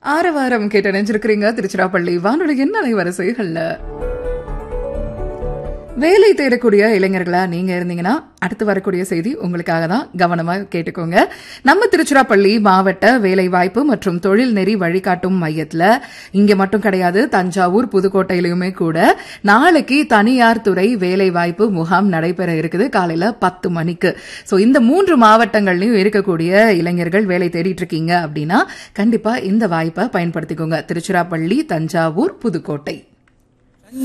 ஆரவாரம் கேட்டு நினைஞ்சிருக்கிறீங்க திருச்சிராப்பள்ளி வானொலியின் அலைவரிசைகள்ல வேலை தேடக்கூடிய இளைஞர்களா நீங்க இருந்தீங்கன்னா அடுத்து வரக்கூடிய செய்தி உங்களுக்காக தான் கவனமா கேட்டுக்கோங்க நம்ம திருச்சிராப்பள்ளி மாவட்ட வேலை வாய்ப்பு மற்றும் தொழில் நெறி வழிகாட்டும் மையத்துல இங்க மட்டும் கிடையாது தஞ்சாவூர் புதுக்கோட்டையிலுமே கூட நாளைக்கு தனியார் துறை வேலை வாய்ப்பு முகாம் நடைபெற இருக்குது காலையில பத்து மணிக்கு சோ இந்த மூன்று மாவட்டங்கள்லயும் இருக்கக்கூடிய இளைஞர்கள் வேலை தேடிட்டு இருக்கீங்க அப்படின்னா கண்டிப்பா இந்த வாய்ப்பை பயன்படுத்திக்கோங்க திருச்சிராப்பள்ளி தஞ்சாவூர் புதுக்கோட்டை